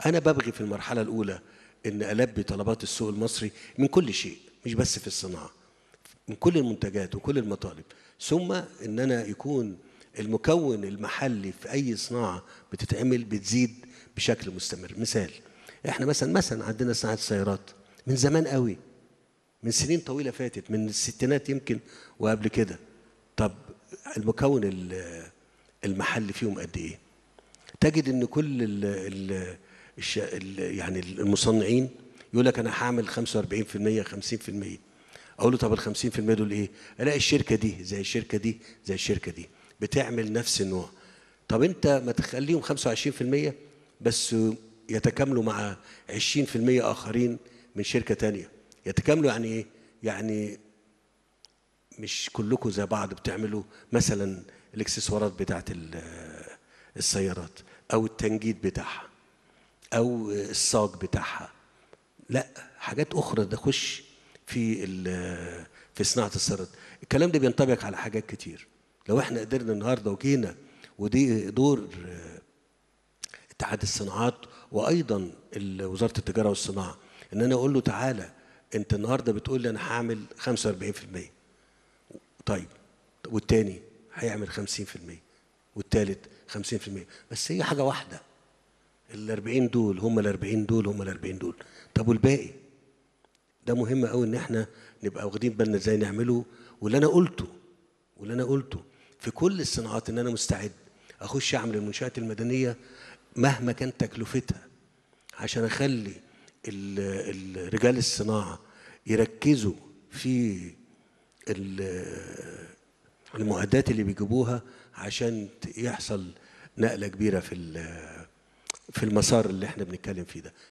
انا ببغي في المرحله الاولى ان البي طلبات السوق المصري من كل شيء مش بس في الصناعه من كل المنتجات وكل المطالب ثم ان انا يكون المكون المحلي في اي صناعه بتتعمل بتزيد بشكل مستمر مثال احنا مثلا مثلا عندنا صناعه السيارات من زمان قوي من سنين طويله فاتت من الستينات يمكن وقبل كده طب المكون ال- المحلي فيهم قد ايه تجد ان كل ال ال الش ال يعني المصنعين يقول لك انا هعمل 45% 50% اقول له طب ال 50% دول ايه؟ الاقي الشركه دي زي الشركه دي زي الشركه دي بتعمل نفس النوع طب انت ما تخليهم 25% بس يتكاملوا مع 20% اخرين من شركه تانية يتكاملوا يعني ايه؟ يعني مش كلكم زي بعض بتعملوا مثلا الاكسسوارات بتاعت ال- السيارات او التنجيد بتاعها او الصاج بتاعها لا حاجات اخرى تخش في ال- في صناعه السيارات الكلام ده بينطبق على حاجات كتير لو احنا قدرنا النهارده وجينا ودي دور آه، اتحاد الصناعات وايضا ال- وزاره التجاره والصناعه ان انا اقول له تعالى انت النهارده بتقول لي انا هعمل 45% طيب والتاني هيعمل 50% والتالت 50% بس هي حاجه واحده ال 40 دول هم ال 40 دول هم ال 40 دول طب والباقي ده مهم قوي ان احنا نبقى واخدين بالنا ازاي نعمله واللي انا قلته واللي انا قلته في كل الصناعات ان انا مستعد اخش اعمل المنشات المدنيه مهما كانت تكلفتها عشان اخلي ال- ال- رجال الصناعه يركزوا في ال- المعدات اللي بيجيبوها عشان ت- يحصل نقله كبيره في ال- في المسار اللي احنا بنتكلم فيه ده